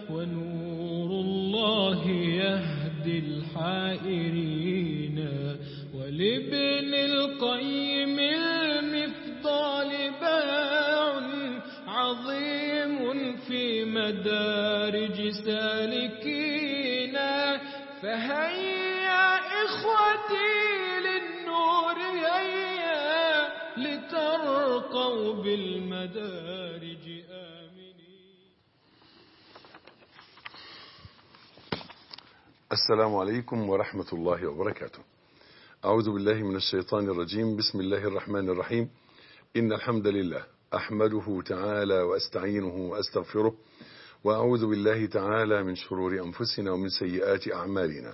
ونور الله يهدي الحائرين ولابن القيم المفضال باع عظيم في مدارج سالكين فهيا إخوتي للنور هيا لترقوا بالمدارج آمنين السلام عليكم ورحمة الله وبركاته أعوذ بالله من الشيطان الرجيم بسم الله الرحمن الرحيم إن الحمد لله أحمده تعالى وأستعينه وأستغفره وأعوذ بالله تعالى من شرور أنفسنا ومن سيئات أعمالنا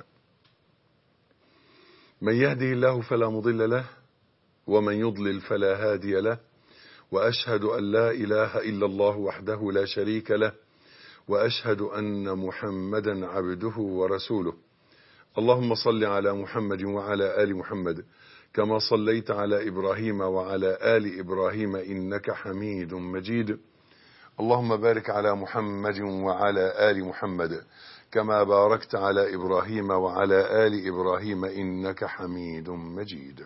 من يهده الله فلا مضل له ومن يضلل فلا هادي له وأشهد أن لا إله إلا الله وحده لا شريك له وأشهد أن محمدا عبده ورسوله اللهم صل على محمد وعلى آل محمد كما صليت على إبراهيم وعلى آل إبراهيم إنك حميد مجيد اللهم بارك على محمد وعلى آل محمد كما باركت على إبراهيم وعلى آل إبراهيم إنك حميد مجيد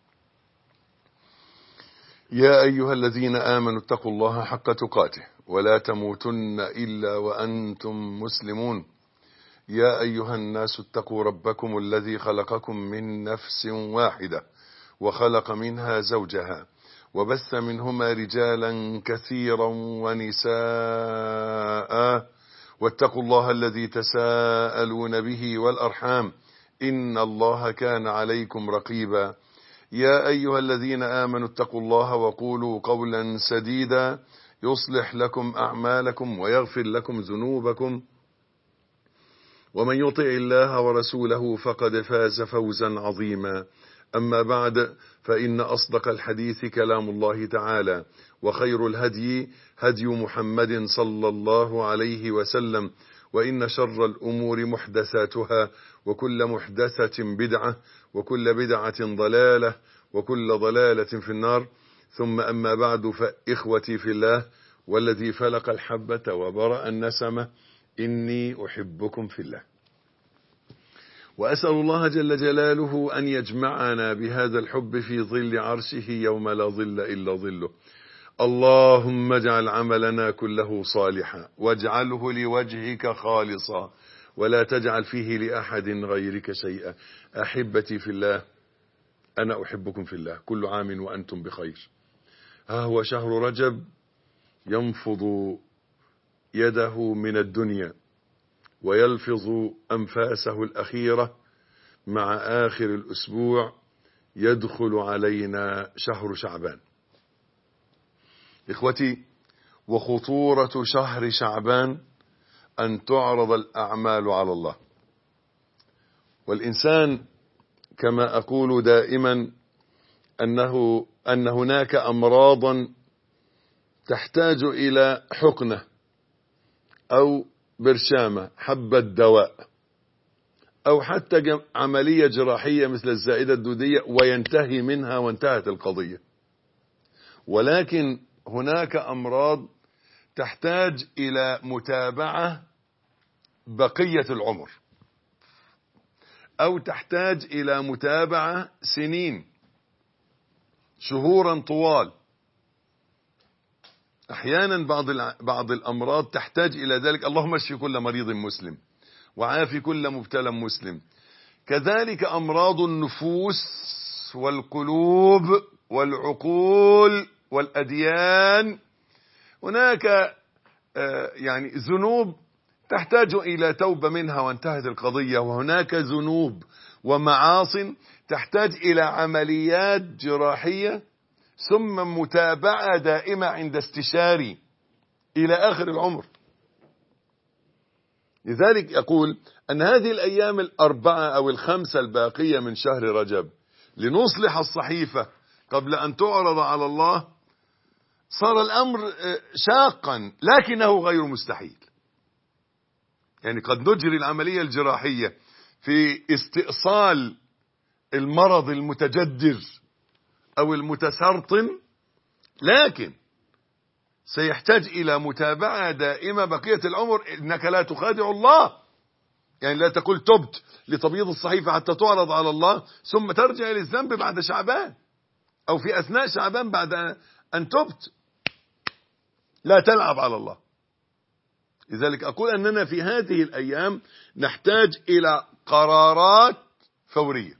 يا أيها الذين آمنوا اتقوا الله حق تقاته ولا تموتن إلا وأنتم مسلمون يا أيها الناس اتقوا ربكم الذي خلقكم من نفس واحدة وخلق منها زوجها وبث منهما رجالا كثيرا ونساء واتقوا الله الذي تساءلون به والأرحام إن الله كان عليكم رقيبا يا أيها الذين آمنوا اتقوا الله وقولوا قولا سديدا يصلح لكم أعمالكم ويغفر لكم ذنوبكم ومن يطع الله ورسوله فقد فاز فوزا عظيما أما بعد فإن أصدق الحديث كلام الله تعالى وخير الهدي هدي محمد صلى الله عليه وسلم وإن شر الأمور محدثاتها وكل محدثة بدعة وكل بدعة ضلالة وكل ضلالة في النار ثم أما بعد فإخوتي في الله والذي فلق الحبة وبرأ النسمة إني أحبكم في الله وأسأل الله جل جلاله أن يجمعنا بهذا الحب في ظل عرشه يوم لا ظل إلا ظله اللهم اجعل عملنا كله صالحا واجعله لوجهك خالصا ولا تجعل فيه لأحد غيرك شيئا أحبتي في الله أنا أحبكم في الله كل عام وأنتم بخير ها هو شهر رجب ينفض يده من الدنيا ويلفظ أنفاسه الأخيرة مع آخر الأسبوع يدخل علينا شهر شعبان إخوتي وخطورة شهر شعبان أن تعرض الأعمال على الله والإنسان كما أقول دائما أنه أن هناك أمراضا تحتاج إلى حقنة أو برشامة حبة دواء أو حتى عملية جراحية مثل الزائدة الدودية وينتهي منها وانتهت القضية ولكن هناك أمراض تحتاج إلى متابعة بقية العمر أو تحتاج إلى متابعة سنين شهورا طوال احيانا بعض بعض الامراض تحتاج الى ذلك اللهم اشف كل مريض مسلم وعافي كل مبتلى مسلم كذلك امراض النفوس والقلوب والعقول والاديان هناك يعني ذنوب تحتاج الى توبه منها وانتهت القضيه وهناك ذنوب ومعاص تحتاج الى عمليات جراحيه ثم متابعة دائمة عند استشاري إلى آخر العمر لذلك يقول أن هذه الأيام الأربعة أو الخمسة الباقية من شهر رجب لنصلح الصحيفة قبل أن تعرض على الله صار الأمر شاقا لكنه غير مستحيل يعني قد نجري العملية الجراحية في استئصال المرض المتجدر او المتسرطن لكن سيحتاج إلى متابعة دائمة بقية العمر إنك لا تخادع الله يعني لا تقول تبت لتبييض الصحيفة حتى تعرض على الله ثم ترجع للذنب بعد شعبان أو في أثناء شعبان بعد أن تبت لا تلعب على الله لذلك أقول أننا في هذه الأيام نحتاج إلى قرارات فورية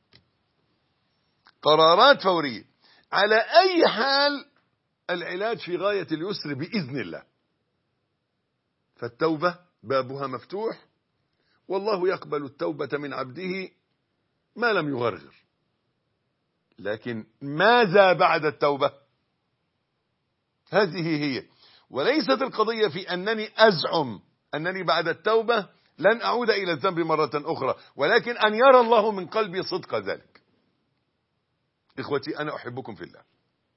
قرارات فورية على أي حال العلاج في غاية اليسر بإذن الله فالتوبة بابها مفتوح والله يقبل التوبة من عبده ما لم يغرغر لكن ماذا بعد التوبة هذه هي وليست القضية في أنني أزعم أنني بعد التوبة لن أعود إلى الذنب مرة أخرى ولكن أن يرى الله من قلبي صدق ذلك إخوتي أنا أحبكم في الله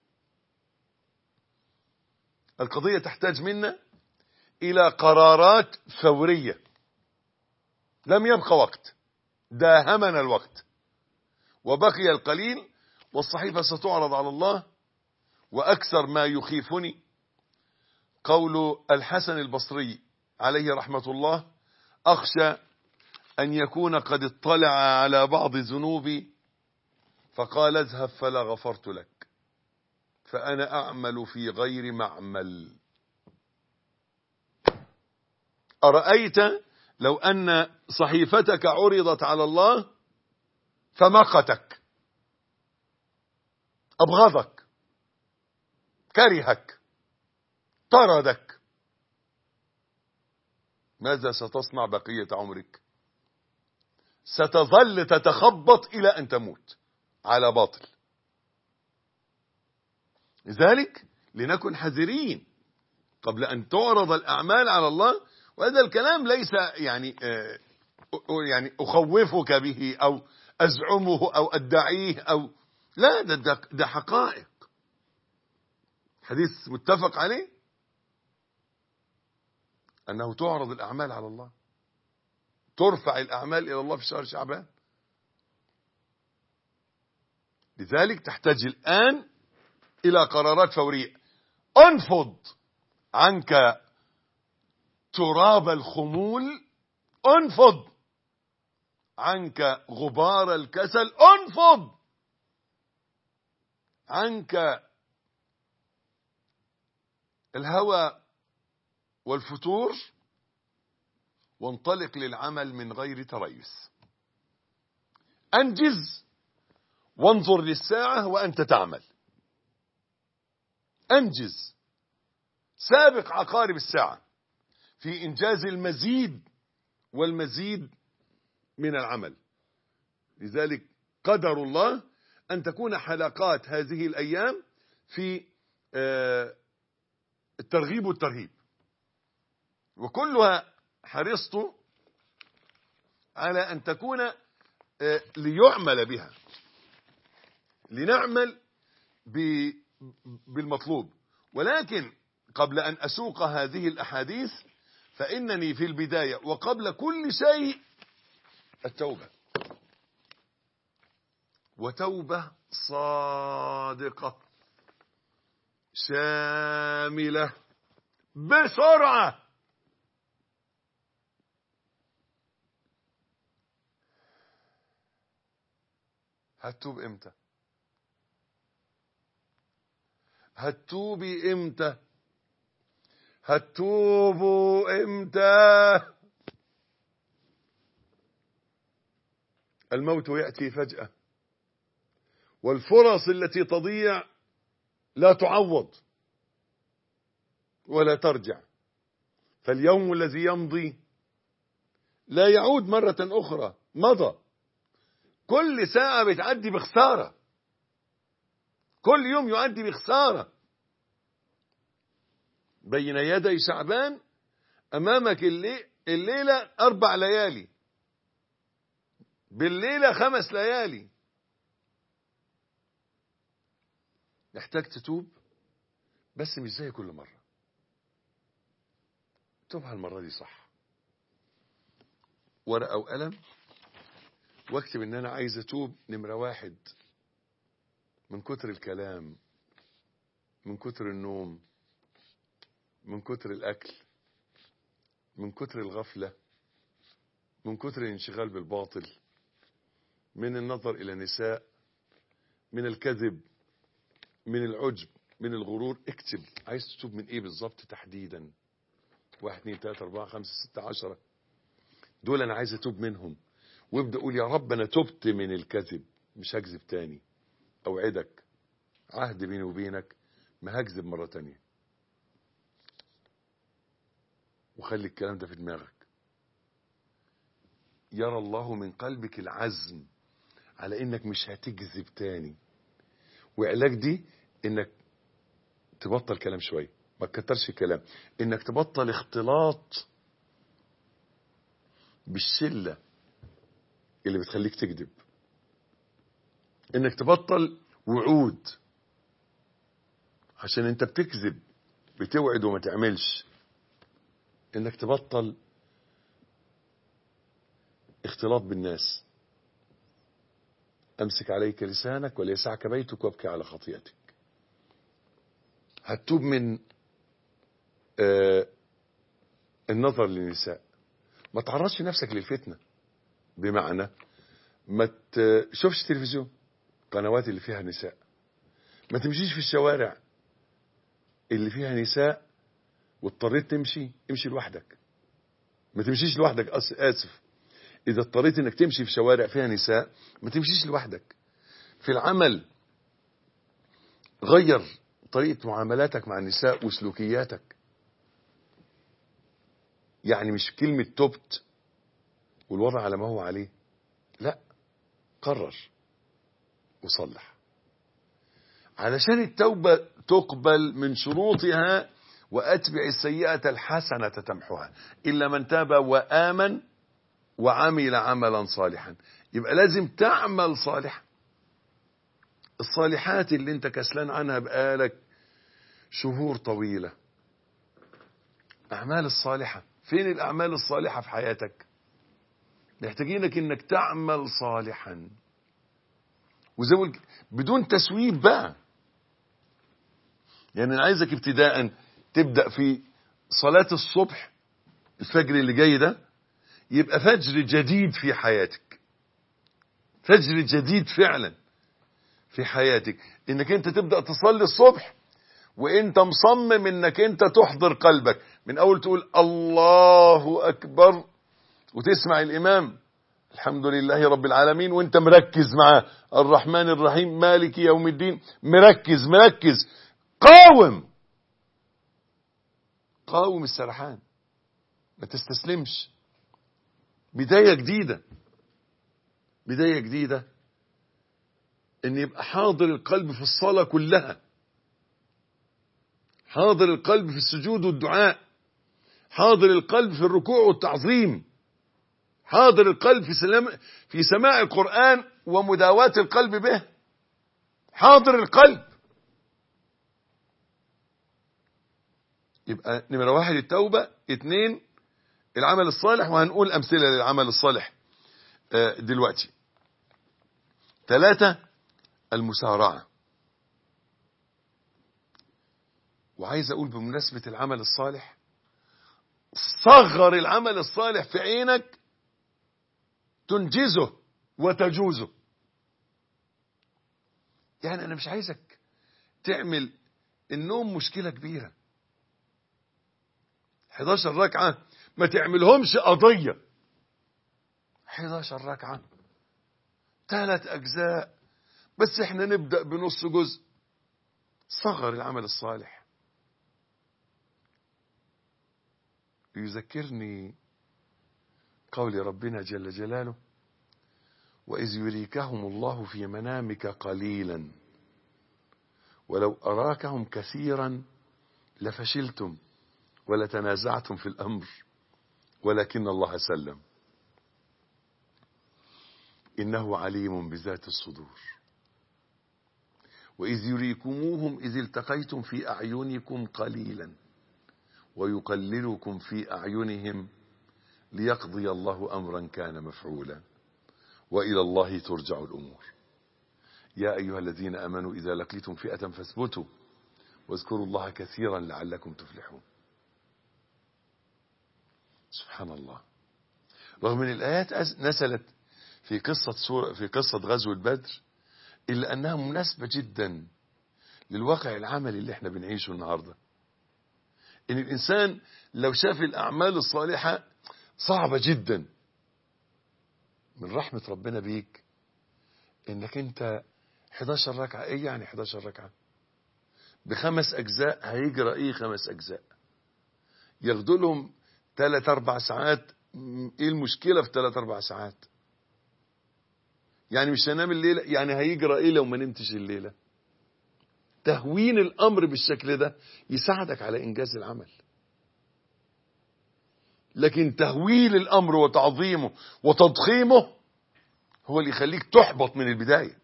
القضية تحتاج منا إلى قرارات فورية لم يبقى وقت داهمنا الوقت وبقي القليل والصحيفة ستعرض على الله وأكثر ما يخيفني قول الحسن البصري عليه رحمة الله أخشى أن يكون قد اطلع على بعض ذنوبي فقال اذهب فلا غفرت لك فأنا أعمل في غير معمل أرأيت لو أن صحيفتك عرضت على الله فمقتك أبغضك كرهك طردك ماذا ستصنع بقية عمرك ستظل تتخبط إلى أن تموت على باطل لذلك لنكن حذرين قبل أن تعرض الأعمال على الله وهذا الكلام ليس يعني آه يعني أخوفك به أو أزعمه أو أدعيه أو لا ده, ده, ده حقائق حديث متفق عليه أنه تعرض الأعمال على الله ترفع الأعمال إلى الله في شهر شعبان لذلك تحتاج الآن إلى قرارات فورية انفض عنك تراب الخمول انفض عنك غبار الكسل انفض عنك الهوى والفتور وانطلق للعمل من غير تريث انجز وانظر للساعة وأنت تعمل أنجز سابق عقارب الساعة في إنجاز المزيد والمزيد من العمل لذلك قدر الله أن تكون حلقات هذه الأيام في الترغيب والترهيب وكلها حرصت على أن تكون ليعمل بها لنعمل بالمطلوب ولكن قبل أن أسوق هذه الأحاديث فإنني في البداية وقبل كل شيء التوبة وتوبة صادقة شاملة بسرعة هتوب امتى هتوبي امتى هتوبوا امتى الموت يأتي فجأة والفرص التي تضيع لا تعوض ولا ترجع فاليوم الذي يمضي لا يعود مرة أخرى مضى كل ساعة بتعدي بخسارة كل يوم يؤدي بخسارة بين يدي شعبان أمامك الليلة أربع ليالي بالليلة خمس ليالي محتاج تتوب بس مش زي كل مرة توبها المرة دي صح ورقة وقلم واكتب ان انا عايز اتوب نمرة واحد من كتر الكلام من كتر النوم من كتر الأكل من كتر الغفلة من كتر الانشغال بالباطل من النظر إلى نساء من الكذب من العجب من الغرور اكتب عايز تتوب من ايه بالظبط تحديدا واحد اتنين تلاتة اربعة خمسة ستة عشرة دول انا عايز اتوب منهم وابدا اقول يا رب انا تبت من الكذب مش هكذب تاني اوعدك عهد بيني وبينك ما هكذب مرة تانية وخلي الكلام ده في دماغك يرى الله من قلبك العزم على انك مش هتكذب تاني وعلاج دي انك تبطل كلام شوية ما تكترش الكلام انك تبطل اختلاط بالشلة اللي بتخليك تكذب انك تبطل وعود عشان انت بتكذب بتوعد وما تعملش انك تبطل اختلاط بالناس امسك عليك لسانك وليسعك بيتك وابكي على خطيئتك هتتوب من آه النظر للنساء ما تعرضش نفسك للفتنة بمعنى ما تشوفش تلفزيون قنوات اللي فيها نساء ما تمشيش في الشوارع اللي فيها نساء واضطريت تمشي امشي لوحدك ما تمشيش لوحدك اسف اذا اضطريت انك تمشي في شوارع فيها نساء ما تمشيش لوحدك في العمل غير طريقة معاملاتك مع النساء وسلوكياتك يعني مش كلمة تبت والوضع على ما هو عليه لا قرر وصلح علشان التوبة تقبل من شروطها وأتبع السيئة الحسنة تمحها إلا من تاب وآمن وعمل عملا صالحا يبقى لازم تعمل صالحا الصالحات اللي انت كسلان عنها بقالك شهور طويلة أعمال الصالحة فين الأعمال الصالحة في حياتك محتاجينك انك تعمل صالحا وزي بدون تسويف بقى يعني انا عايزك ابتداء تبدأ في صلاة الصبح الفجر اللي جاي ده يبقى فجر جديد في حياتك فجر جديد فعلا في حياتك انك انت تبدأ تصلي الصبح وانت مصمم انك انت تحضر قلبك من اول تقول الله اكبر وتسمع الامام الحمد لله رب العالمين وانت مركز معاه الرحمن الرحيم مالك يوم الدين مركز مركز قاوم قاوم السرحان ما تستسلمش بداية جديدة بداية جديدة ان يبقى حاضر القلب في الصلاة كلها حاضر القلب في السجود والدعاء حاضر القلب في الركوع والتعظيم حاضر القلب في, سلام في سماع القرآن ومداواة القلب به حاضر القلب يبقى نمرة واحد التوبة اتنين العمل الصالح وهنقول أمثلة للعمل الصالح دلوقتي ثلاثة المسارعة وعايز أقول بمناسبة العمل الصالح صغر العمل الصالح في عينك تنجزه وتجوزه يعني أنا مش عايزك تعمل النوم مشكلة كبيرة 11 ركعة ما تعملهمش قضية 11 ركعة ثلاث أجزاء بس احنا نبدأ بنص جزء صغر العمل الصالح يذكرني قول ربنا جل جلاله وإذ يريكهم الله في منامك قليلا ولو أراكهم كثيرا لفشلتم ولتنازعتم في الأمر ولكن الله سلم إنه عليم بذات الصدور وإذ يريكموهم إذ التقيتم في أعينكم قليلا ويقللكم في أعينهم ليقضي الله أمرا كان مفعولا وإلى الله ترجع الأمور يا أيها الذين أمنوا إذا لقيتم فئة فاثبتوا واذكروا الله كثيرا لعلكم تفلحون سبحان الله رغم ان الايات أز- نزلت في قصة سورة في قصة غزوة بدر الا انها مناسبة جدا للواقع العملي اللي احنا بنعيشه النهارده ان الانسان لو شاف الاعمال الصالحة صعبة جدا من رحمة ربنا بيك انك انت 11 ركعة ايه يعني 11 ركعة بخمس اجزاء هيجرى ايه خمس اجزاء ياخدوا لهم ثلاث اربع ساعات م- ايه المشكلة في ثلاث اربع ساعات يعني مش هنام الليلة يعني هيجرى ايه لو ما نمتش الليلة تهوين الامر بالشكل ده يساعدك على انجاز العمل لكن تهويل الامر وتعظيمه وتضخيمه هو اللي يخليك تحبط من البداية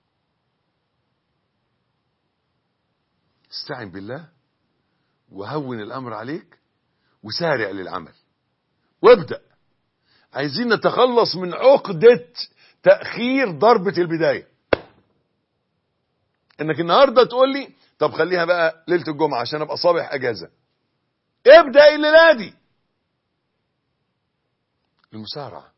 استعن بالله وهون الامر عليك وسارع للعمل وابدأ عايزين نتخلص من عقدة تأخير ضربة البداية انك النهاردة تقول لي طب خليها بقى ليلة الجمعة عشان ابقى صابح اجازة ابدأ الليلة دي المسارعة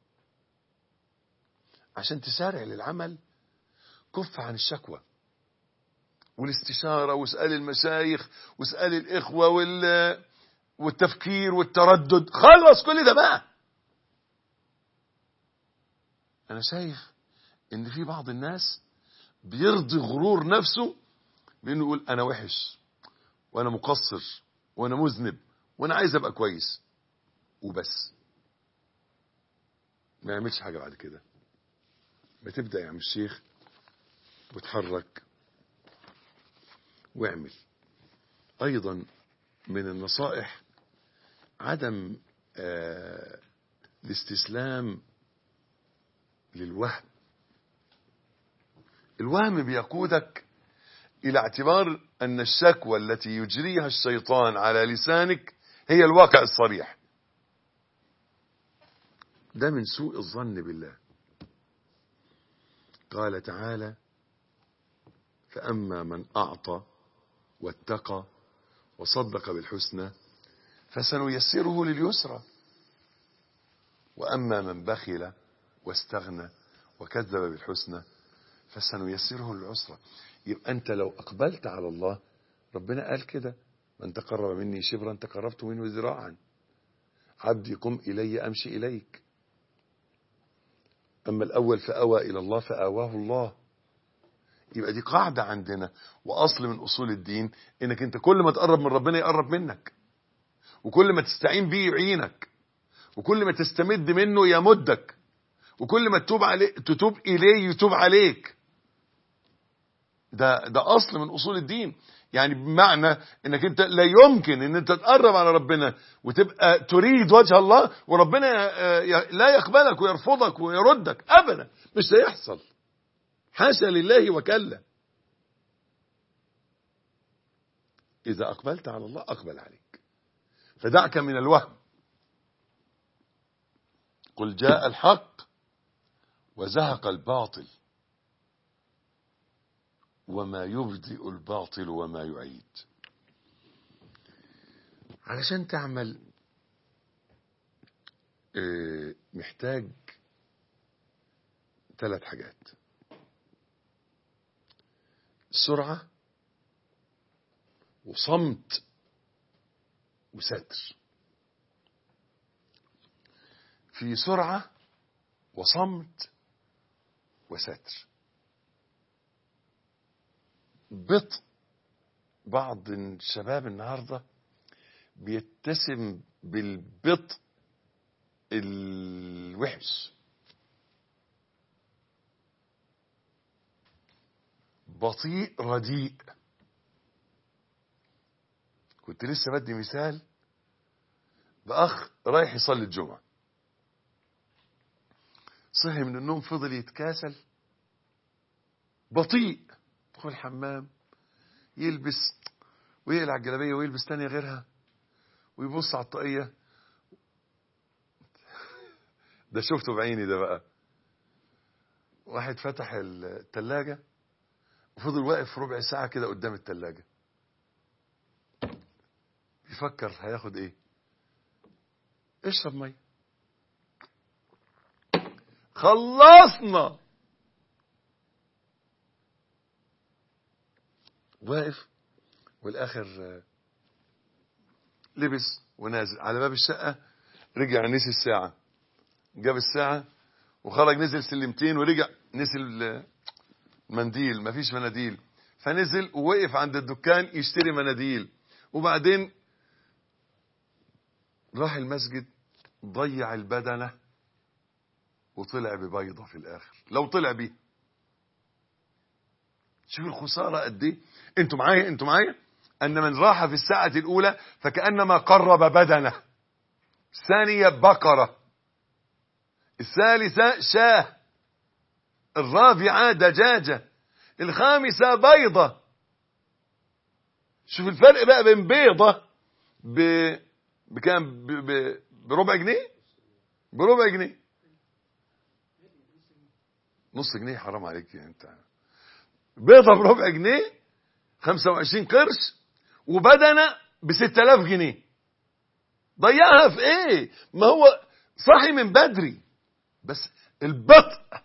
عشان تسارع للعمل كف عن الشكوى والاستشارة واسأل المشايخ واسأل الإخوة وال والتفكير والتردد خلص كل ده بقى أنا شايف إن في بعض الناس بيرضي غرور نفسه بإنه يقول أنا وحش وأنا مقصر وأنا مذنب وأنا عايز أبقى كويس وبس ما يعملش حاجة بعد كده ما تبدأ يا عم الشيخ وتحرك واعمل أيضا من النصائح عدم آه الاستسلام للوهم الوهم بيقودك إلى اعتبار أن الشكوى التي يجريها الشيطان على لسانك هي الواقع الصريح ده من سوء الظن بالله قال تعالى فأما من أعطى واتقى وصدق بالحسنى فسنيسره لليسرى وأما من بخل واستغنى وكذب بالحسنى فسنيسره للعسرى يبقى أنت لو أقبلت على الله ربنا قال كده من تقرب مني شبرا تقربت منه ذراعا عبدي قم إلي أمشي إليك أما الأول فأوى إلى الله فآواه الله يبقى دي قاعدة عندنا وأصل من أصول الدين إنك أنت كل ما تقرب من ربنا يقرب منك وكل ما تستعين بيه يعينك وكل ما تستمد منه يمدك وكل ما تتوب عليه تتوب إليه يتوب عليك ده ده أصل من أصول الدين يعني بمعنى انك انت لا يمكن ان انت تقرب على ربنا وتبقى تريد وجه الله وربنا لا يقبلك ويرفضك ويردك ابدا مش هيحصل حاشا لله وكلا اذا اقبلت على الله اقبل عليك فدعك من الوهم قل جاء الحق وزهق الباطل وما يبدئ الباطل وما يعيد علشان تعمل محتاج ثلاث حاجات سرعة وصمت وستر في سرعة وصمت وستر بطء بعض الشباب النهاردة بيتسم بالبطء الوحش بطيء رديء كنت لسه بدي مثال بأخ رايح يصلي الجمعة صحي من النوم فضل يتكاسل بطيء يدخل الحمام يلبس ويقلع الجلابيه ويلبس تانية غيرها ويبص على الطاقية ده شفته بعيني ده بقى واحد فتح التلاجة وفضل واقف ربع ساعة كده قدام التلاجة بيفكر هياخد ايه اشرب ميه خلصنا واقف والاخر آه، لبس ونازل على باب الشقه رجع نسي الساعه جاب الساعه وخرج نزل سلمتين ورجع نزل آه، منديل مفيش مناديل فنزل ووقف عند الدكان يشتري مناديل وبعدين راح المسجد ضيع البدنة وطلع ببيضة في الآخر لو طلع بيه شوف الخسارة قد ايه انتوا معايا انتوا معايا ان من راح في الساعة الاولى فكأنما قرب بدنه الثانية بقرة الثالثة شاه الرابعة دجاجة الخامسة بيضة شوف الفرق بقى بين بيضة ب... بكام ب... ب... بربع جنيه بربع جنيه نص جنيه حرام عليك يا انت بيضة بربع جنيه 25 قرش وبدنة ب 6000 جنيه ضيعها في ايه ما هو صحي من بدري بس البطء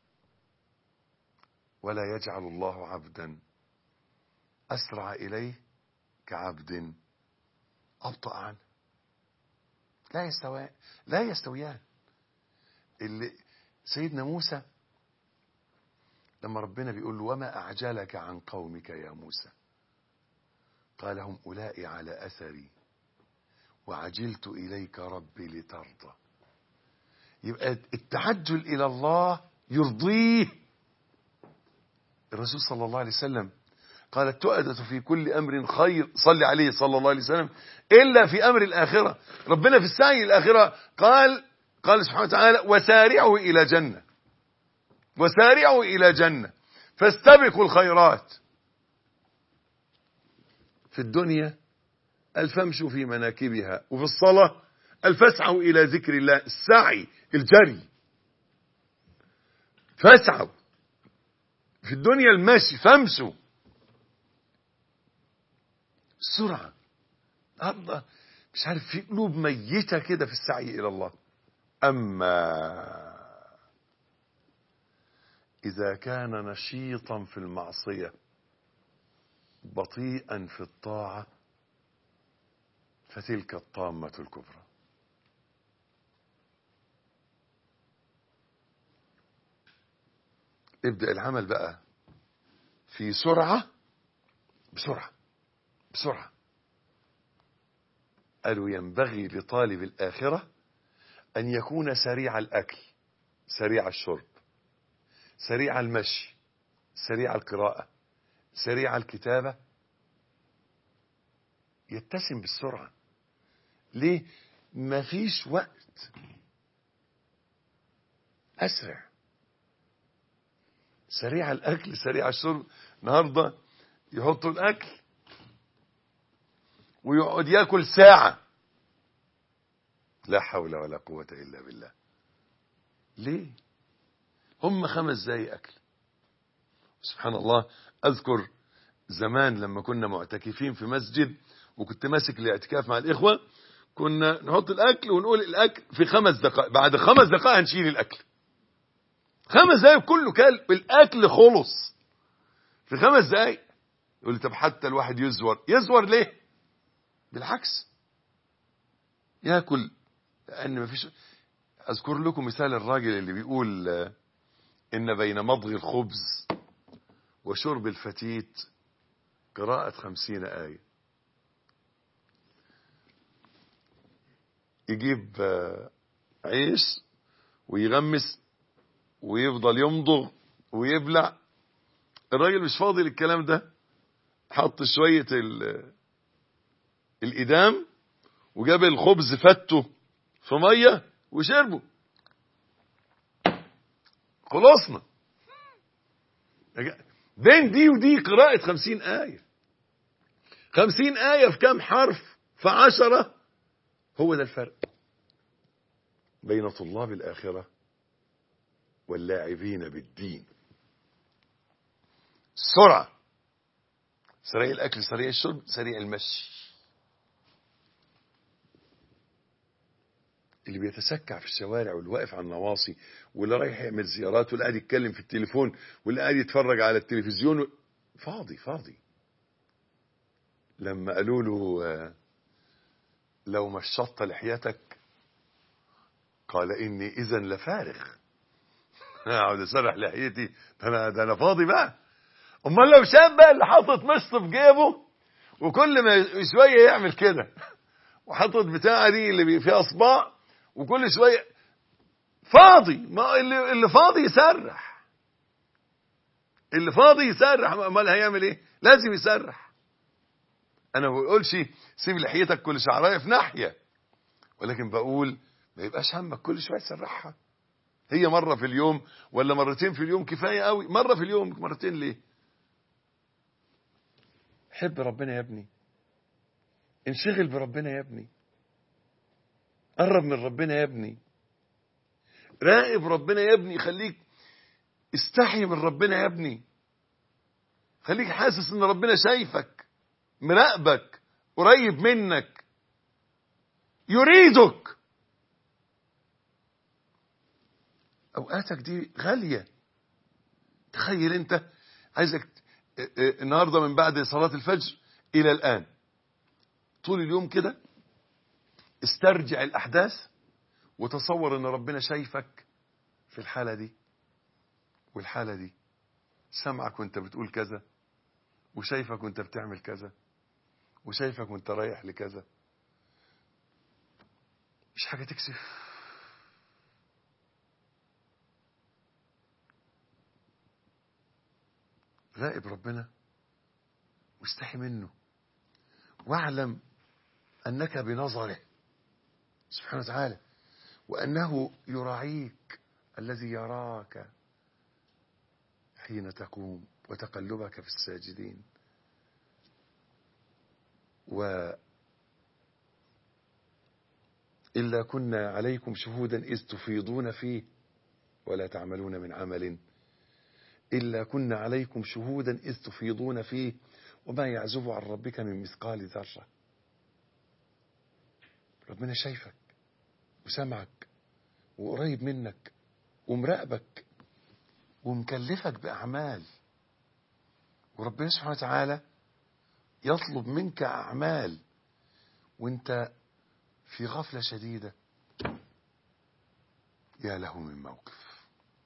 ولا يجعل الله عبدا أسرع إليه كعبد أبطأ عنه لا يستوى لا يستويان اللي سيدنا موسى لما ربنا بيقول له وما أعجلك عن قومك يا موسى قال هم أولئك على أثري وعجلت إليك ربي لترضى يبقى التعجل إلى الله يرضيه الرسول صلى الله عليه وسلم قال التؤدة في كل أمر خير صلي عليه صلى الله عليه وسلم إلا في أمر الآخرة ربنا في السعي الآخرة قال قال سبحانه وتعالى وسارعوا إلى جنة وسارعوا إلى جنة فاستبقوا الخيرات في الدنيا الفمشوا في مناكبها وفي الصلاة الفسعوا إلى ذكر الله السعي الجري فاسعوا في الدنيا المشي فامشوا السرعة النهارده مش عارف في قلوب ميتة كده في السعي إلى الله أما إذا كان نشيطا في المعصية بطيئا في الطاعة فتلك الطامة الكبرى ابدأ العمل بقى في سرعة بسرعة بسرعة قالوا ينبغي لطالب الآخرة أن يكون سريع الأكل سريع الشرب سريع المشي سريع القراءة سريع الكتابة يتسم بالسرعة ليه مفيش وقت أسرع سريع الأكل سريع الشرب النهاردة يحطوا الأكل ويقعد ياكل ساعة لا حول ولا قوة إلا بالله ليه هم خمس دقايق أكل سبحان الله أذكر زمان لما كنا معتكفين في مسجد وكنت ماسك الاعتكاف مع الإخوة كنا نحط الأكل ونقول الأكل في خمس دقائق بعد خمس دقائق هنشيل الأكل خمس دقايق كله كل الأكل خلص في خمس دقايق يقول لي طب حتى الواحد يزور يزور ليه بالعكس ياكل لان مفيش اذكر لكم مثال الراجل اللي بيقول آه، ان بين مضغ الخبز وشرب الفتيت قراءة خمسين آية يجيب آه، عيش ويغمس ويفضل يمضغ ويبلع الراجل مش فاضي للكلام ده حط شوية ال- الإدام وجاب الخبز فته في مية وشربه خلصنا بين دي ودي قراءة خمسين آية خمسين آية في كام حرف في عشرة هو ده الفرق بين طلاب الآخرة واللاعبين بالدين سرعة سريع الأكل سريع الشرب سريع المشي اللي بيتسكع في الشوارع واللي واقف على النواصي واللي رايح يعمل زيارات واللي قاعد يتكلم في التليفون واللي قاعد يتفرج على التلفزيون فاضي فاضي لما قالوا له آه، لو مشطت لحيتك قال اني اذا لفارغ اقعد اسرح لحيتي ده انا ده انا فاضي بقى امال لو شاب بقى اللي حاطط مشط في جيبه وكل ما شويه يعمل كده وحاطط بتاعه دي اللي بي- فيها اصبع وكل شويه فاضي ما اللي اللي فاضي يسرح اللي فاضي يسرح امال هيعمل ايه لازم يسرح انا ما بقولش سيب لحيتك كل شعرايه في ناحيه ولكن بقول ما يبقاش همك كل شويه تسرحها هي مره في اليوم ولا مرتين في اليوم كفايه قوي مره في اليوم مرتين ليه حب ربنا يا ابني انشغل بربنا يا ابني قرب من ربنا يا ابني راقب ربنا يا ابني خليك استحي من ربنا يا ابني خليك حاسس ان ربنا شايفك مراقبك قريب منك يريدك اوقاتك دي غاليه تخيل انت عايزك اه، اه، النهارده من بعد صلاه الفجر الى الان طول اليوم كده استرجع الاحداث وتصور ان ربنا شايفك في الحاله دي والحاله دي سمعك وانت بتقول كذا وشايفك وانت بتعمل كذا وشايفك وانت رايح لكذا مش حاجه تكسف راقب ربنا واستحي منه واعلم انك بنظره سبحانه وتعالى وانه يراعيك الذي يراك حين تقوم وتقلبك في الساجدين و إلا كنا عليكم شهودا إذ تفيضون فيه ولا تعملون من عمل إلا كنا عليكم شهودا إذ تفيضون فيه وما يعزب عن ربك من مثقال ذرة ربنا شايفك وسمعك وقريب منك ومراقبك ومكلفك بأعمال وربنا سبحانه وتعالى يطلب منك أعمال وانت في غفلة شديدة يا له من موقف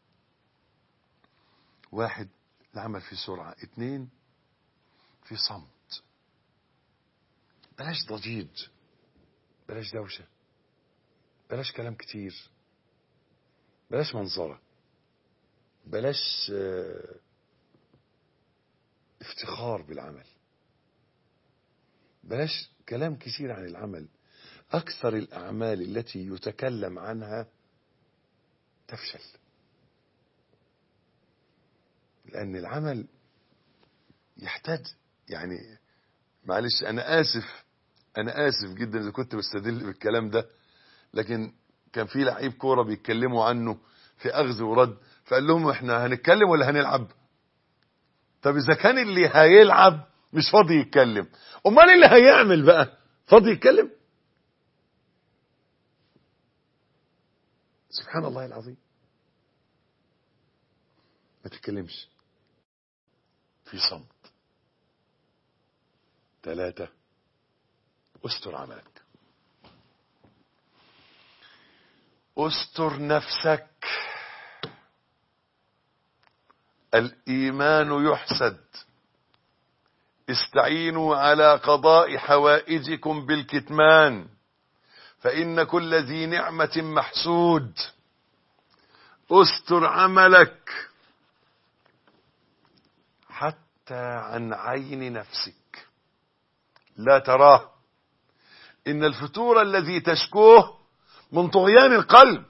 واحد العمل في سرعة اتنين في صمت بلاش ضجيج بلاش دوشة بلاش كلام كتير بلاش منظرة بلاش آه، افتخار بالعمل بلاش كلام كثير عن العمل أكثر الأعمال التي يتكلم عنها تفشل لأن العمل يحتاج يعني معلش أنا آسف أنا آسف جدا إذا كنت بستدل بالكلام ده لكن كان في لعيب كورة بيتكلموا عنه في أخذ ورد فقال لهم إحنا هنتكلم ولا هنلعب طب إذا كان اللي هيلعب مش فاضي يتكلم أمال اللي هيعمل بقى فاضي يتكلم سبحان الله العظيم ما تتكلمش في صمت ثلاثة استر عملك استر نفسك الإيمان يحسد استعينوا على قضاء حوائجكم بالكتمان فإن كل ذي نعمة محسود استر عملك حتى عن عين نفسك لا تراه إن الفتور الذي تشكوه من طغيان القلب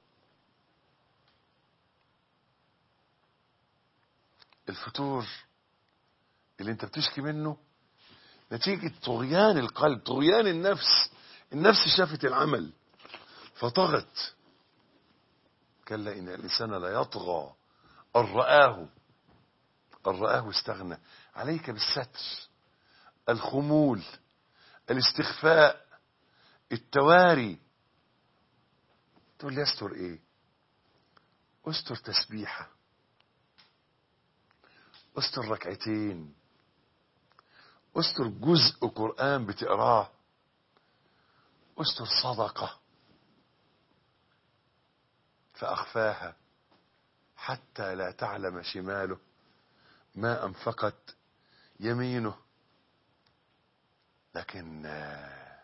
الفتور اللي انت بتشكي منه نتيجة طغيان القلب طغيان النفس النفس شافت العمل فطغت كلا إن الإنسان لا يطغى أن رآه أن رآه استغنى عليك بالستر الخمول الاستخفاء التواري تقول لي استر ايه استر تسبيحة استر ركعتين استر جزء قرآن بتقراه استر صدقة فأخفاها حتى لا تعلم شماله ما أنفقت يمينه لكن آه،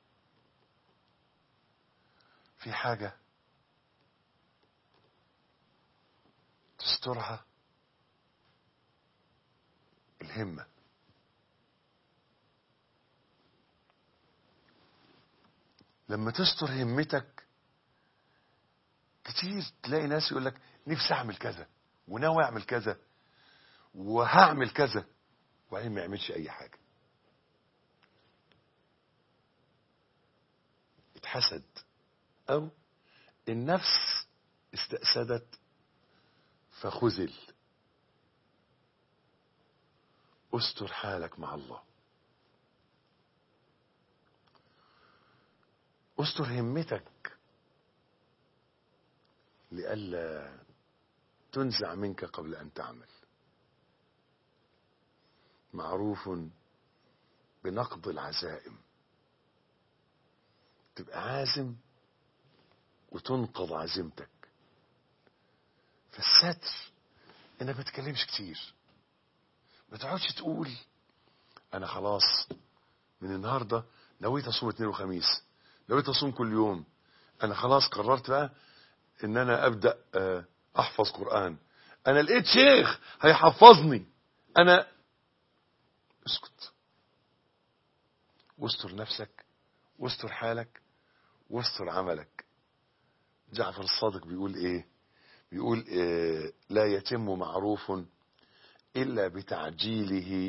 في حاجة تسترها الهمة لما تستر همتك كتير تلاقي ناس يقول لك نفسي اعمل كذا وناوي اعمل كذا وهعمل كذا وبعدين ما يعملش اي حاجه اتحسد او النفس استأسدت فخذل استر حالك مع الله استر همتك لئلا تنزع منك قبل ان تعمل معروف بنقض العزائم تبقى عازم وتنقض عزيمتك فالستر انك ما تتكلمش كتير ما تقعدش تقول انا خلاص من النهارده نويت اصوم اثنين وخميس نويت اصوم كل يوم انا خلاص قررت بقى ان انا ابدا آه، احفظ قران انا لقيت شيخ هيحفظني انا اسكت واستر نفسك واستر حالك واستر عملك جعفر الصادق بيقول ايه بيقول إيه لا يتم معروف الا بتعجيله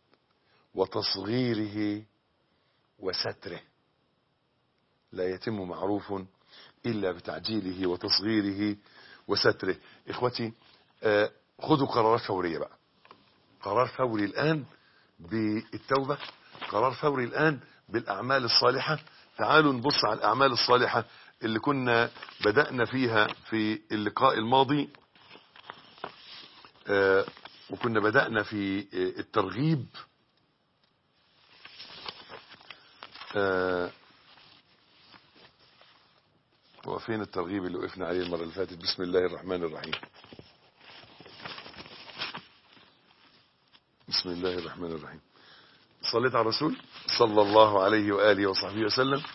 وتصغيره وستره لا يتم معروف الا بتعجيله وتصغيره وستره اخوتي آه، خذوا قرارات فوريه بقى قرار فوري الان بالتوبه قرار فوري الان بالاعمال الصالحه تعالوا نبص على الاعمال الصالحه اللي كنا بدانا فيها في اللقاء الماضي آه، وكنا بدانا في آه، الترغيب آه، هو فين الترغيب اللي وقفنا عليه المره اللي فاتت بسم الله الرحمن الرحيم بسم الله الرحمن الرحيم صليت على الرسول صلى الله عليه وآله وصحبه وسلم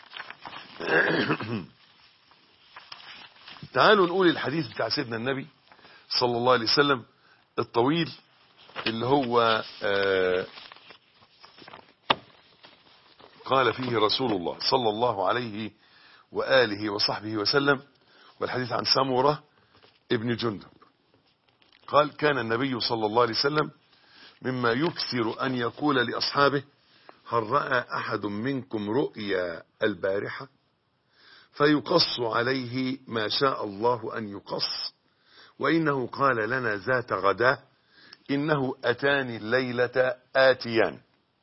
تعالوا نقول الحديث بتاع سيدنا النبي صلى الله عليه وسلم الطويل اللي هو آه قال فيه رسول الله صلى الله عليه وآله وصحبه وسلم والحديث عن سمرة ابن جندب قال كان النبي صلى الله عليه وسلم مما يكثر أن يقول لأصحابه هل رأى أحد منكم رؤيا البارحة فيقص عليه ما شاء الله أن يقص وإنه قال لنا ذات غداه إنه أتاني الليلة آتيان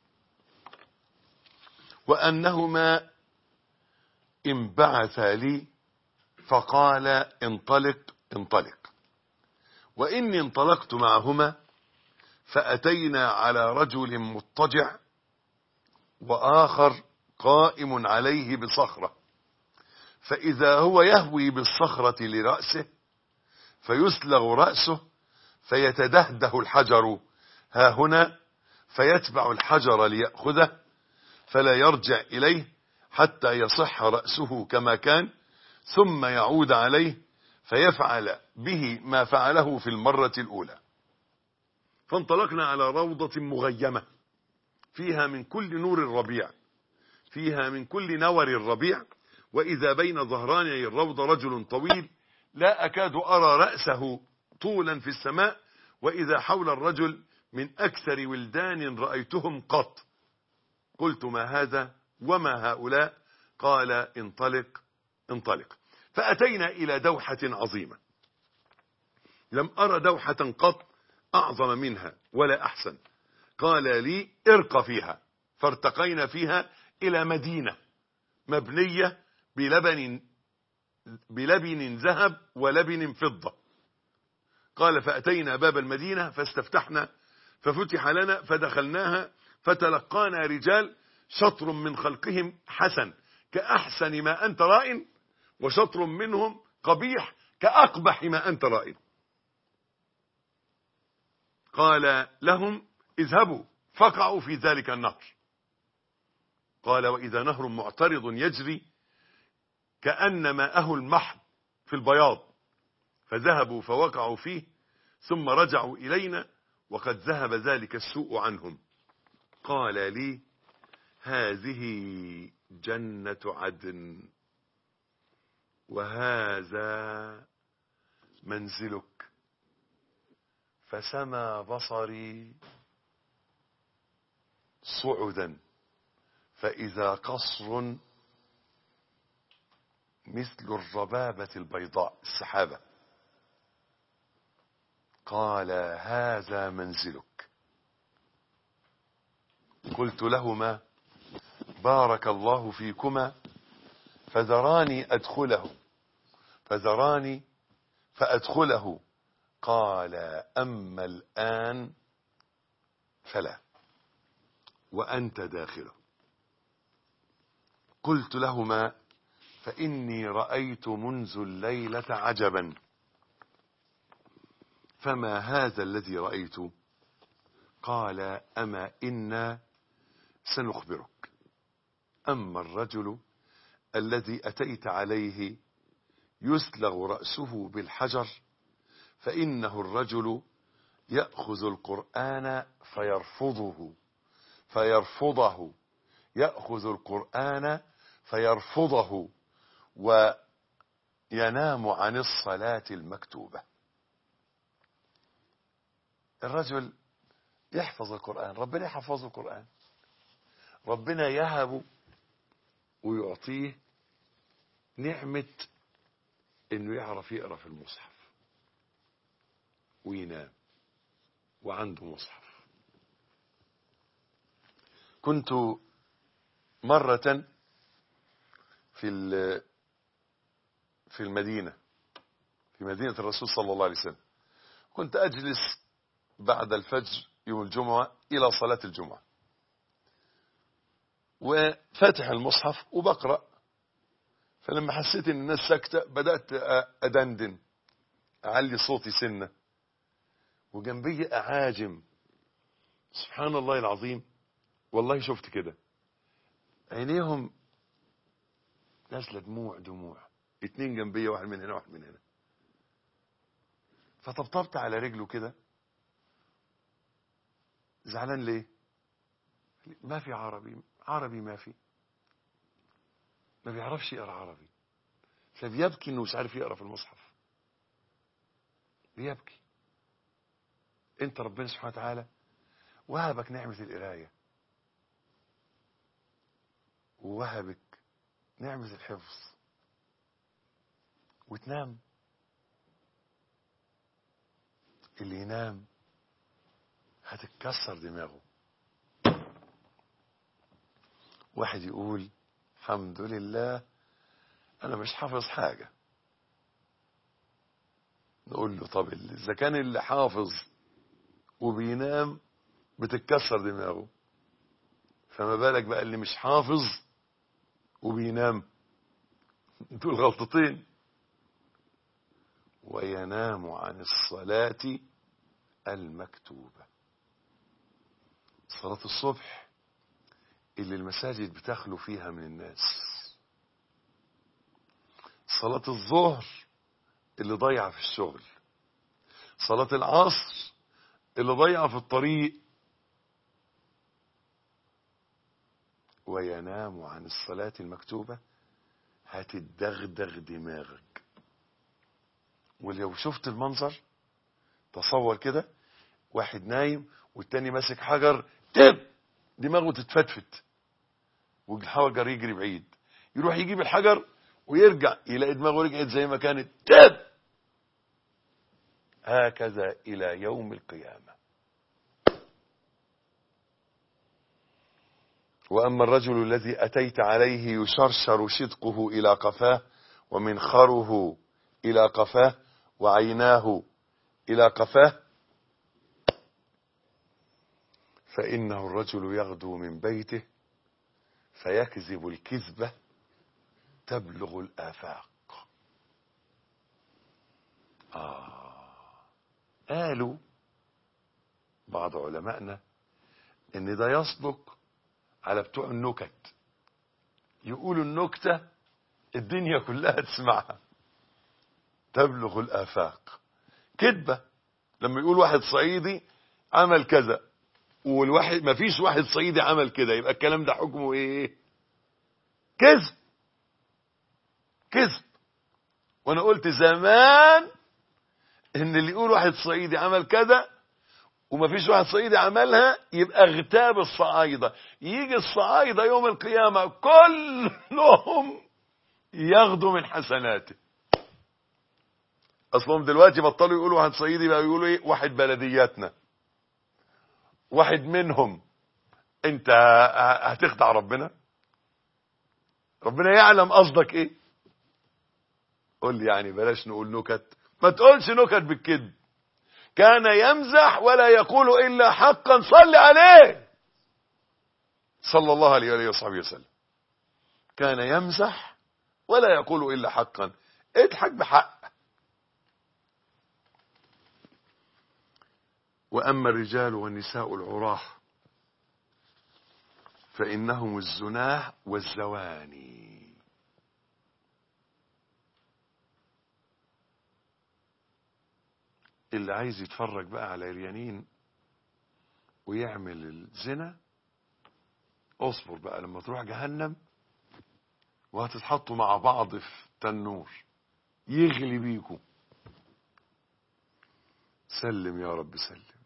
وأنهما انبعثا لي فقال انطلق انطلق وإني انطلقت معهما فأتينا على رجل مضطجع وآخر قائم عليه بصخرة فإذا هو يهوي بالصخرة لرأسه فيسلغ رأسه فيتدهده الحجر ها هنا فيتبع الحجر ليأخذه فلا يرجع إليه حتى يصح رأسه كما كان ثم يعود عليه فيفعل به ما فعله في المرة الأولى فانطلقنا على روضة مغيمة فيها من كل نور الربيع فيها من كل نور الربيع وإذا بين ظهراني الروضة رجل طويل لا أكاد أرى رأسه طولا في السماء وإذا حول الرجل من أكثر ولدان رأيتهم قط قلت ما هذا وما هؤلاء قال انطلق انطلق فأتينا إلى دوحة عظيمة لم أرى دوحة قط أعظم منها ولا أحسن قال لي ارق فيها فارتقينا فيها إلى مدينة مبنية بلبن بلبن ذهب ولبن فضة قال فأتينا باب المدينة فاستفتحنا ففتح لنا فدخلناها فتلقانا رجال شطر من خلقهم حسن كأحسن ما أنت رائن وشطر منهم قبيح كأقبح ما أنت رائن قال لهم اذهبوا فقعوا في ذلك النهر قال وإذا نهر معترض يجري كأن ماءه المحض في البياض فذهبوا فوقعوا فيه ثم رجعوا إلينا وقد ذهب ذلك السوء عنهم قال لي هذه جنة عدن وهذا منزلك فسما بصري صعدا فإذا قصر مثل الربابة البيضاء السحابة قال هذا منزلك قلت لهما بارك الله فيكما فذراني أدخله فذراني فأدخله قال أما الآن فلا وأنت داخله قلت لهما فإني رأيت منذ الليلة عجبا فما هذا الذي رأيت قال أما إنا سنخبرك أما الرجل الذي أتيت عليه يسلغ رأسه بالحجر فإنه الرجل يأخذ القرآن فيرفضه فيرفضه يأخذ القرآن فيرفضه وينام عن الصلاة المكتوبة الرجل يحفظ القرآن ربنا يحفظ القرآن ربنا يهب ويعطيه نعمة انه يعرف يقرأ في المصحف وينام وعنده مصحف كنت مرة في في المدينة في مدينة الرسول صلى الله عليه وسلم كنت أجلس بعد الفجر يوم الجمعة إلى صلاة الجمعة وفاتح المصحف وبقرأ فلما حسيت ان الناس ساكتة بدأت أدندن أعلي صوتي سنة وجنبي أعاجم سبحان الله العظيم والله شفت كده عينيهم نازله دموع دموع اتنين جنبيه واحد من هنا واحد من هنا فطبطبت على رجله كده زعلان ليه ما في عربي عربي ما في ما بيعرفش يقرا عربي فبيبكي انه مش عارف يقرا في المصحف بيبكي انت ربنا سبحانه وتعالى وهبك نعمة القراية ووهبك نعمة الحفظ وتنام اللي ينام هتتكسر دماغه واحد يقول الحمد لله انا مش حافظ حاجة نقول له طب اذا كان اللي حافظ وبينام بتتكسر دماغه فما بالك بقى اللي مش حافظ وبينام دول غلطتين وينام عن الصلاة المكتوبة صلاة الصبح اللي المساجد بتخلو فيها من الناس صلاة الظهر اللي ضيعة في الشغل صلاة العصر اللي ضيعة في الطريق وينام عن الصلاة المكتوبة هتدغدغ دماغك ولو شفت المنظر تصور كده واحد نايم والتاني ماسك حجر تب دماغه تتفتفت والحجر يجري بعيد يروح يجيب الحجر ويرجع يلاقي دماغه رجعت زي ما كانت تب هكذا إلى يوم القيامة وأما الرجل الذي أتيت عليه يشرشر شدقه إلى قفاه ومنخره إلى قفاه وعيناه إلى قفاه فإنه الرجل يغدو من بيته فيكذب الكذبة تبلغ الآفاق آه قالوا بعض علمائنا ان ده يصدق على بتوع النكت يقولوا النكتة الدنيا كلها تسمعها تبلغ الآفاق كذبة لما يقول واحد صعيدي عمل كذا والواحد ما فيش واحد صعيدي عمل كده يبقى الكلام ده حكمه ايه كذب كذب وانا قلت زمان ان اللي يقول واحد صعيدي عمل كذا وما فيش واحد صعيدي عملها يبقى اغتاب الصعايدة يجي الصعايدة يوم القيامة كلهم ياخدوا من حسناته اصلهم دلوقتي بطلوا يقولوا واحد صعيدي بقى يقولوا ايه واحد بلدياتنا واحد منهم انت هتخدع ربنا ربنا يعلم قصدك ايه قول لي يعني بلاش نقول نكت ما تقولش نكت بالكذب كان يمزح ولا يقول الا حقا صل عليه صلى الله عليه وآله وصحبه وسلم كان يمزح ولا يقول الا حقا اضحك بحق واما الرجال والنساء العراه فانهم الزناه والزواني اللي عايز يتفرج بقى على ريانين ويعمل الزنا اصبر بقى لما تروح جهنم وهتتحطوا مع بعض في تنور يغلي بيكم سلم يا رب سلم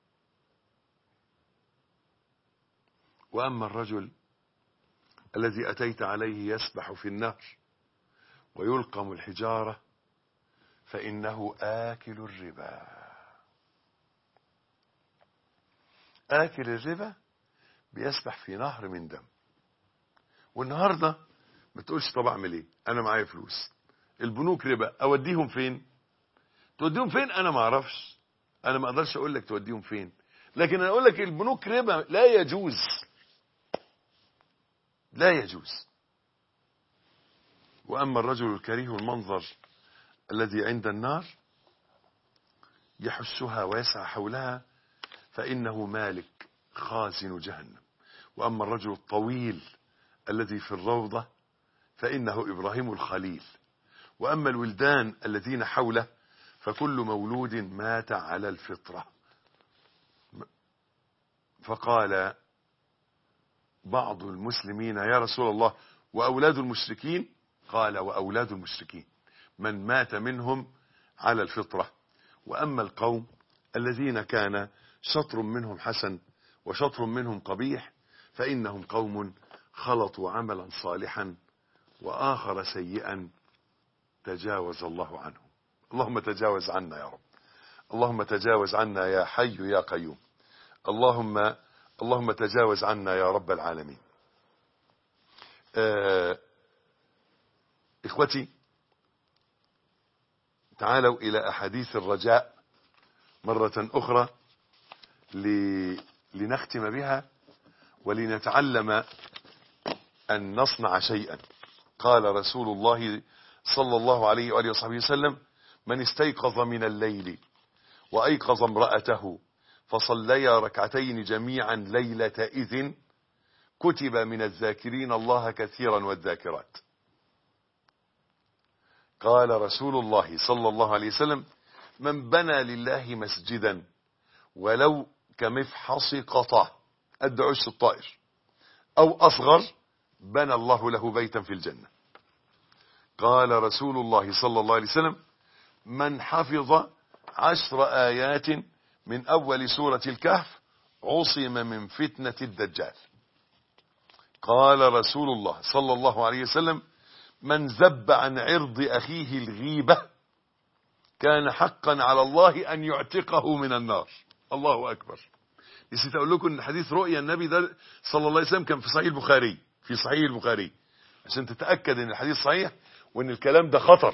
واما الرجل الذي اتيت عليه يسبح في النهر ويلقم الحجاره فانه اكل الربا آكل الربا بيسبح في نهر من دم والنهارده ما تقولش طب اعمل ايه انا معايا فلوس البنوك ربا اوديهم فين توديهم فين انا ما اعرفش انا ما اقدرش اقول لك توديهم فين لكن انا اقول لك البنوك ربا لا يجوز لا يجوز واما الرجل الكريه المنظر الذي عند النار يحسها ويسعى حولها فإنه مالك خازن جهنم وأما الرجل الطويل الذي في الروضة فإنه إبراهيم الخليل وأما الولدان الذين حوله فكل مولود مات على الفطرة فقال بعض المسلمين يا رسول الله وأولاد المشركين قال وأولاد المشركين من مات منهم على الفطرة وأما القوم الذين كان شطر منهم حسن وشطر منهم قبيح فإنهم قوم خلطوا عملا صالحا وآخر سيئا تجاوز الله عنه اللهم تجاوز عنا يا رب اللهم تجاوز عنا يا حي يا قيوم اللهم اللهم تجاوز عنا يا رب العالمين آه إخوتي تعالوا إلى أحاديث الرجاء مرة أخرى لنختم بها ولنتعلم أن نصنع شيئا قال رسول الله صلى الله عليه وآله وصحبه وسلم من استيقظ من الليل وأيقظ امرأته فصليا ركعتين جميعا ليلة إذن كتب من الذاكرين الله كثيرا والذاكرات قال رسول الله صلى الله عليه وسلم من بنى لله مسجدا ولو كمفحص قطع قد عش الطائر او اصغر بنى الله له بيتا في الجنة قال رسول الله صلى الله عليه وسلم من حفظ عشر آيات من أول سورة الكهف عصم من فتنة الدجال قال رسول الله صلى الله عليه وسلم من زب عن عرض أخيه الغيبة كان حقا على الله أن يعتقه من النار الله أكبر نسيت أقول لكم أن حديث رؤيا النبي ده صلى الله عليه وسلم كان في صحيح البخاري في صحيح البخاري عشان تتأكد أن الحديث صحيح وان الكلام ده خطر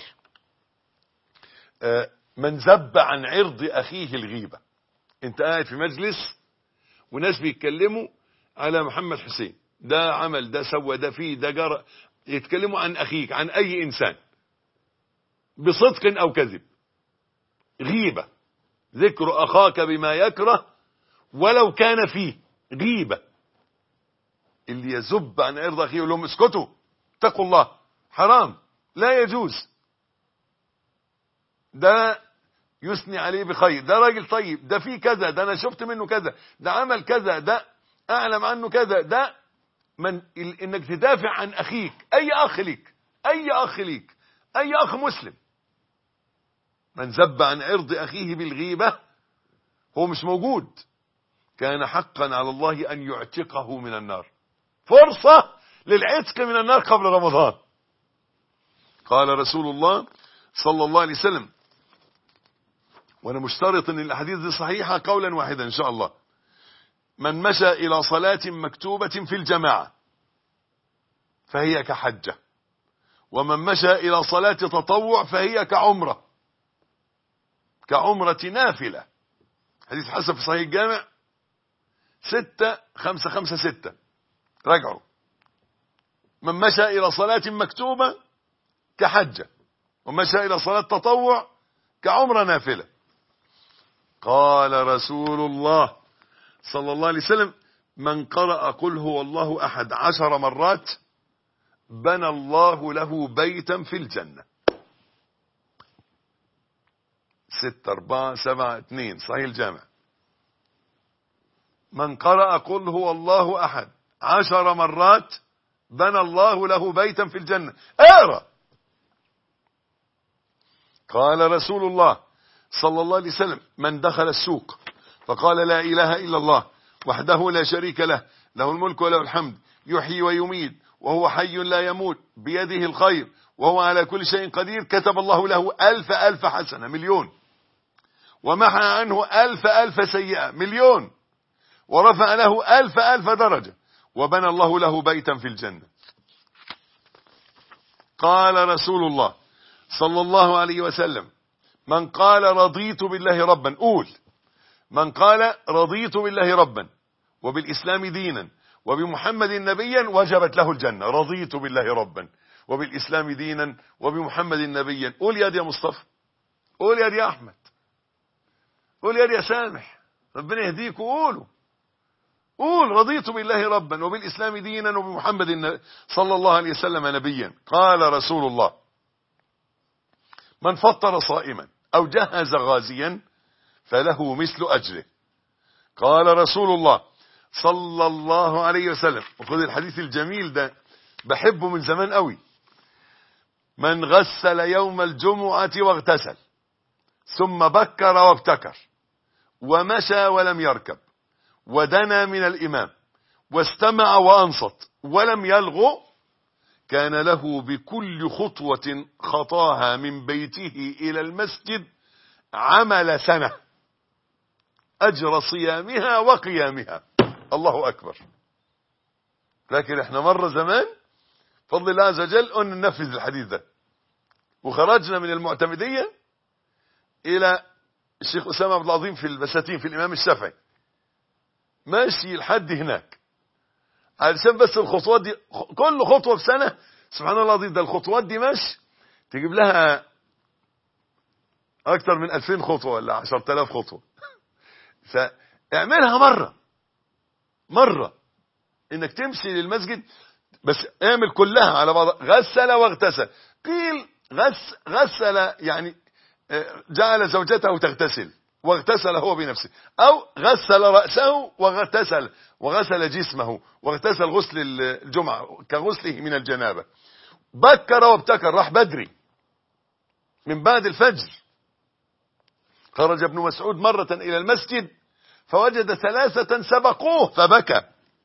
آه، من ذب عن عرض اخيه الغيبة انت قاعد في مجلس وناس بيتكلموا على محمد حسين ده عمل ده سوى ده فيه ده جرى يتكلموا عن اخيك عن اي انسان بصدق او كذب غيبة ذكر اخاك بما يكره ولو كان فيه غيبة اللي يزب عن عرض اخيه يقول لهم اسكتوا اتقوا الله حرام لا يجوز ده يثني عليه بخير ده راجل طيب ده فيه كذا ده انا شفت منه كذا ده عمل كذا ده اعلم عنه كذا ده من ال- انك تدافع عن اخيك اي اخ ليك اي اخ ليك اي اخ مسلم من ذب عن عرض اخيه بالغيبة هو مش موجود كان حقا على الله ان يعتقه من النار فرصة للعتق من النار قبل رمضان قال رسول الله صلى الله عليه وسلم وانا مشترط ان الاحاديث دي صحيحة قولا واحدا ان شاء الله من مشى الى صلاة مكتوبة في الجماعة فهي كحجة ومن مشى الى صلاة تطوع فهي كعمرة كعمرة نافلة حديث حسن في صحيح الجامع ستة خمسة خمسة ستة راجعوا من مشى الى صلاة مكتوبة كحجة ومشى الى صلاة تطوع كعمرة نافلة قال رسول الله صلى الله عليه وسلم من قرأ قل هو الله أحد عشر مرات بنى الله له بيتا في الجنة ستة أربعة سبعة اثنين صحيح الجامع من قرأ قل هو الله أحد عشر مرات بنى الله له بيتا في الجنة اقرأ قال رسول الله صلى الله عليه وسلم من دخل السوق فقال لا إله إلا الله وحده لا شريك له له الملك وله الحمد يحيي ويميت وهو حي لا يموت بيده الخير وهو على كل شيء قدير كتب الله له ألف ألف حسنة مليون ومحى عنه ألف ألف سيئة مليون ورفع له ألف ألف درجة وبنى الله له بيتا في الجنة قال رسول الله صلى الله عليه وسلم من قال رضيت بالله ربا قول من قال رضيت بالله ربا وبالإسلام دينا وبمحمد نبيا وجبت له الجنة رضيت بالله ربا وبالإسلام دينا وبمحمد نبيا قول يا دي يا مصطفى قول يا دي يا أحمد قول يا دي يا سامح ربنا يهديك وقولوا قول رضيت بالله ربا وبالإسلام دينا وبمحمد النبي صلى الله عليه وسلم نبيا قال رسول الله من فطر صائما أو جهز غازيا فله مثل أجره قال رسول الله صلى الله عليه وسلم وخذ الحديث الجميل ده بحبه من زمان قوي من غسل يوم الجمعة واغتسل ثم بكر وابتكر ومشى ولم يركب ودنا من الإمام واستمع وأنصت ولم يلغو كان له بكل خطوة خطاها من بيته إلى المسجد عمل سنة أجر صيامها وقيامها الله أكبر لكن احنا مرة زمان فضل الله عز وجل أن ننفذ الحديث ده وخرجنا من المعتمدية إلى الشيخ أسامة عبد العظيم في البساتين في الإمام الشافعي ماشي لحد هناك علشان بس الخطوات دي كل خطوة بسنة سبحان الله العظيم ده الخطوات دي ماشي تجيب لها أكتر من 2000 خطوة ولا 10000 خطوة فاعملها مرة مرة انك تمشي للمسجد بس اعمل كلها على بعض غسل واغتسل قيل غس غسل يعني جعل زوجته تغتسل واغتسل هو بنفسه او غسل رأسه واغتسل وغسل جسمه واغتسل غسل الجمعة كغسله من الجنابة بكر وابتكر راح بدري من بعد الفجر خرج ابن مسعود مرة الى المسجد فوجد ثلاثة سبقوه فبكى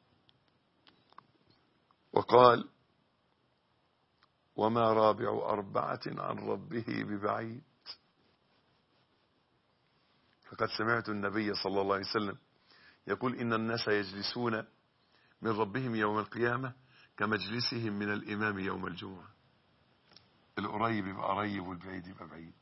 وقال وما رابع أربعة عن ربه ببعيد فقد سمعت النبي صلى الله عليه وسلم يقول إن الناس يجلسون من ربهم يوم القيامة كمجلسهم من الإمام يوم الجمعة القريب يبقى قريب والبعيد يبقى بعيد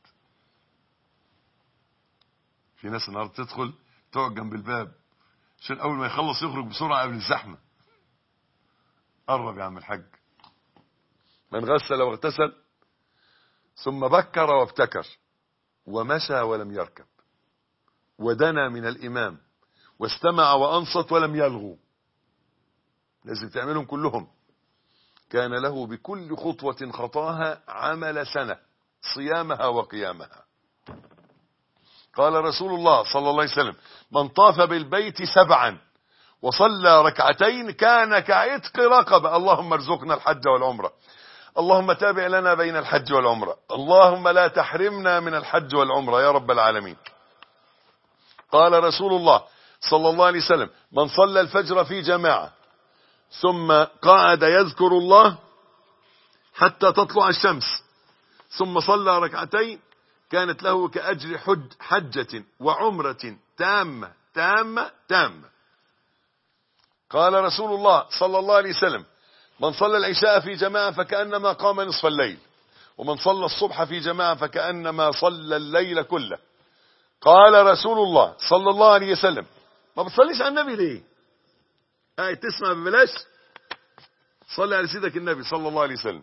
في ناس النهارده تدخل تقعد جنب الباب عشان اول ما يخلص يخرج بسرعه قبل الزحمه قرب يا عم الحاج من غسل واغتسل ثم بكر وابتكر ومشى ولم يركب ودنا من الامام واستمع وانصت ولم يلغو لازم تعملهم كلهم كان له بكل خطوة خطاها عمل سنة صيامها وقيامها قال رسول الله صلى الله عليه وسلم من طاف بالبيت سبعا وصلى ركعتين كان كعتق رقبة اللهم ارزقنا الحج والعمرة اللهم تابع لنا بين الحج والعمرة اللهم لا تحرمنا من الحج والعمرة يا رب العالمين قال رسول الله صلى الله عليه وسلم من صلى الفجر في جماعة ثم قعد يذكر الله حتى تطلع الشمس ثم صلى ركعتين كانت له كأجر حج حجة وعمرة تامة تامة تامة قال رسول الله صلى الله عليه وسلم من صلى العشاء في جماعة فكأنما قام نصف الليل ومن صلى الصبح في جماعة فكأنما صلى الليل كله قال رسول الله صلى الله عليه وسلم ما بتصليش على النبي ليه قاعد تسمع ببلاش صلي على سيدك النبي صلى الله عليه وسلم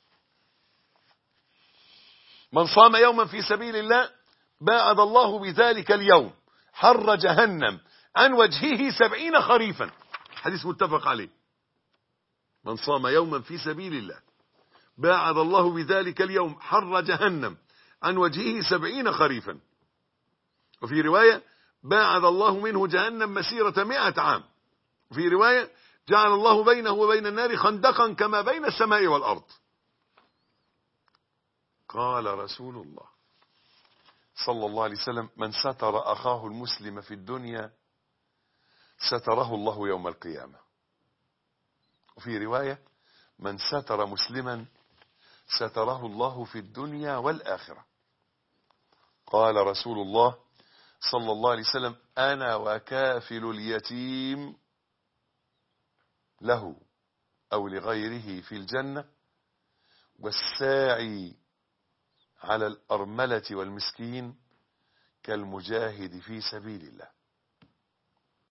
من صام يوما في سبيل الله باعد الله بذلك اليوم حر جهنم عن وجهه سبعين خريفا حديث متفق عليه من صام يوما في سبيل الله باعد الله بذلك اليوم حر جهنم عن وجهه سبعين خريفا وفي رواية باعد الله منه جهنم مسيرة مئة عام وفي رواية جعل الله بينه وبين النار خندقا كما بين السماء والأرض قال رسول الله صلى الله عليه وسلم من ستر أخاه المسلم في الدنيا ستره الله يوم القيامة وفي رواية من ستر مسلما ستره الله في الدنيا والآخرة قال رسول الله صلى الله عليه وسلم أنا وكافل اليتيم له أو لغيره في الجنة والساعي على الأرملة والمسكين كالمجاهد في سبيل الله